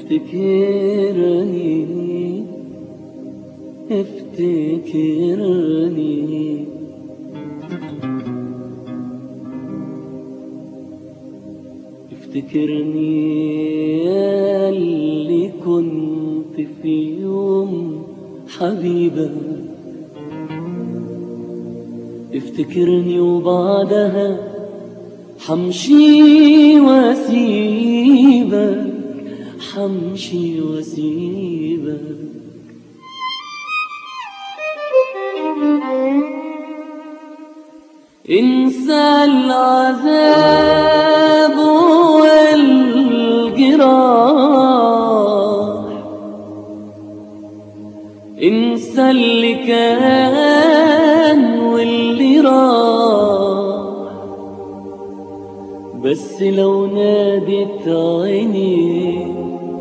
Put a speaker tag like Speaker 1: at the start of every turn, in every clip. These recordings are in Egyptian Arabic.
Speaker 1: افتكرني افتكرني افتكرني يا اللي كنت في يوم حبيبة افتكرني وبعدها حمشي واسيبك حمشي واسيبك انسى العذاب والجراح انسى اللي كان واللي راح بس لو نادت عيني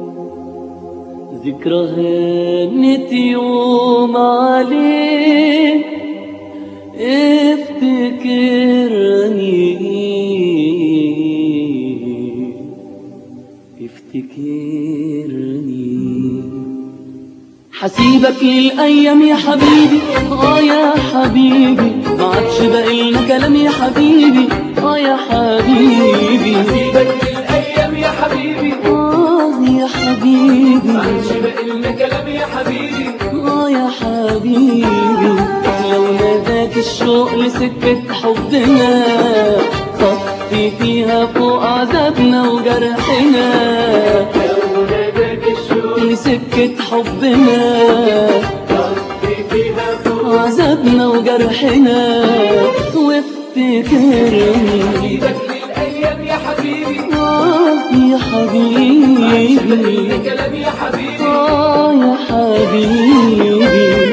Speaker 1: ذكرى هانت يوم عليك افتكرني افتكرني حسيبك للأيام يا حبيبي اه يا حبيبي ما عادش باقي لنا كلام يا حبيبي اه يا حبيبي
Speaker 2: سيبك للايام يا حبيبي
Speaker 1: اه يا حبيبي
Speaker 2: معلش باقي لنا كلام يا حبيبي
Speaker 1: اه يا حبيبي لو ناداك الشوق لسكة حبنا طفي فيها فوق عذابنا وجرحنا
Speaker 2: لو ناداك الشوق
Speaker 1: لسكة حبنا
Speaker 2: طفي فيها فوق
Speaker 1: عذابنا وجرحنا وافتكرني
Speaker 2: سيبك للايام يا حبيبي
Speaker 1: آه يا
Speaker 2: معلش باقي لنا
Speaker 1: حبيبي
Speaker 2: كلام يا حبيبي
Speaker 1: آه يا حبيبي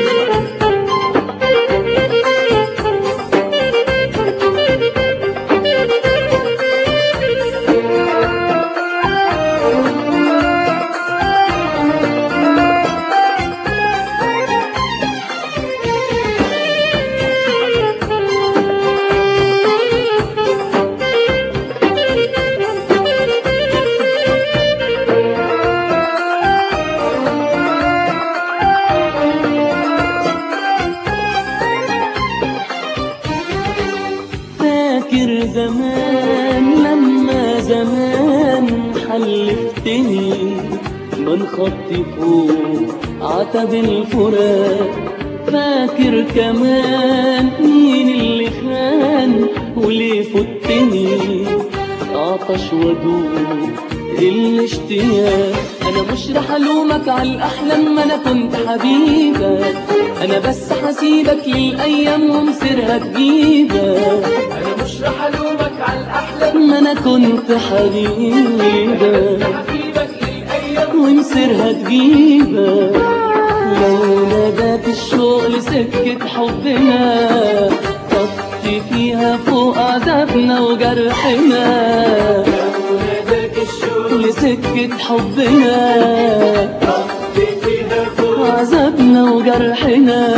Speaker 1: فاكر زمان لما زمان حلفتني من خطي فوق عتب الفراق فاكر كمان مين اللي خان وليه فتني عطش ودوب الاشتياق انا مش رح الومك على الاحلام ما انا كنت حبيبك انا بس حسيبك للايام ومصيرها تجيبك
Speaker 2: انا مش رح الومك على الاحلام
Speaker 1: ما انا كنت حبيبك
Speaker 2: حبيبك للايام
Speaker 1: ومصيرها تجيبك لو ناداك الشوق لسكة حبنا طفي فيها فوق عذابنا وجرحنا
Speaker 2: لو ناداك الشوق
Speaker 1: لسكة حبنا
Speaker 2: طفي فيها فوق
Speaker 1: عذابنا وجرحنا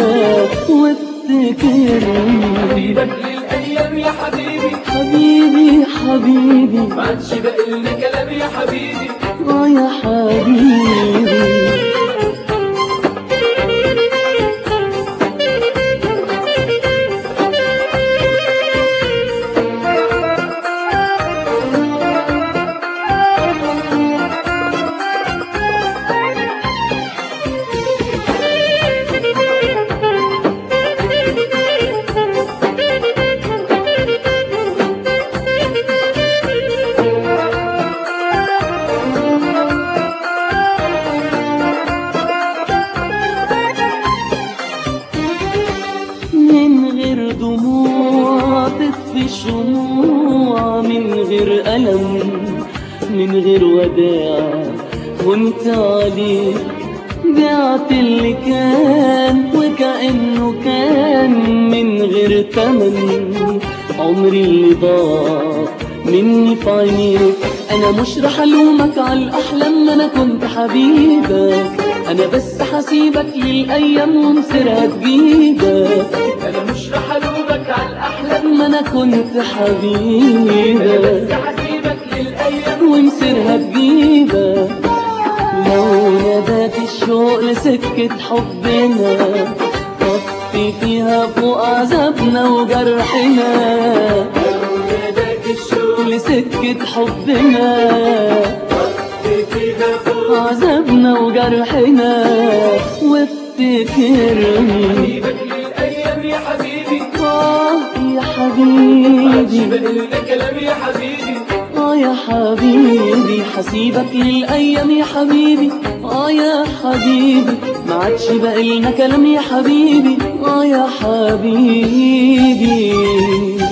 Speaker 1: وافتكرني
Speaker 2: حبيبك للايام يا حبيبي
Speaker 1: حبيبي حبيبي
Speaker 2: ما عادش باقي لنا كلام يا حبيبي
Speaker 1: اه يا حبيبي من غير دموع تطفي شموع من غير ألم من غير وداع وانت عليك بعت اللي كان وكأنه كان من غير تمن عمري اللي ضاع مني في عينيك انا مش رح الومك على الاحلام ما انا كنت حبيبك انا بس حسيبك للايام ومصيرها تجيبك
Speaker 2: انا مش رح الومك على الاحلام
Speaker 1: ما انا كنت حبيبك
Speaker 2: بس حسيبك للايام
Speaker 1: ومصيرها تجيبك الشوق لسكة حبنا طفي فيها فوق عذابنا وجرحنا
Speaker 2: وناداك الشوق
Speaker 1: لسكة حبنا
Speaker 2: فيها فوق
Speaker 1: عذابنا وجرحنا وافتكرني
Speaker 2: حبيبك للأيام يا حبيبي
Speaker 1: آه يا
Speaker 2: عادش
Speaker 1: حبيبي
Speaker 2: بقلنا كلام يا حبيبي
Speaker 1: آه يا حبيبي حسيبك للأيام يا حبيبي آه يا حبيبي ما عادش بقى لنا كلام يا حبيبي آه يا حبيبي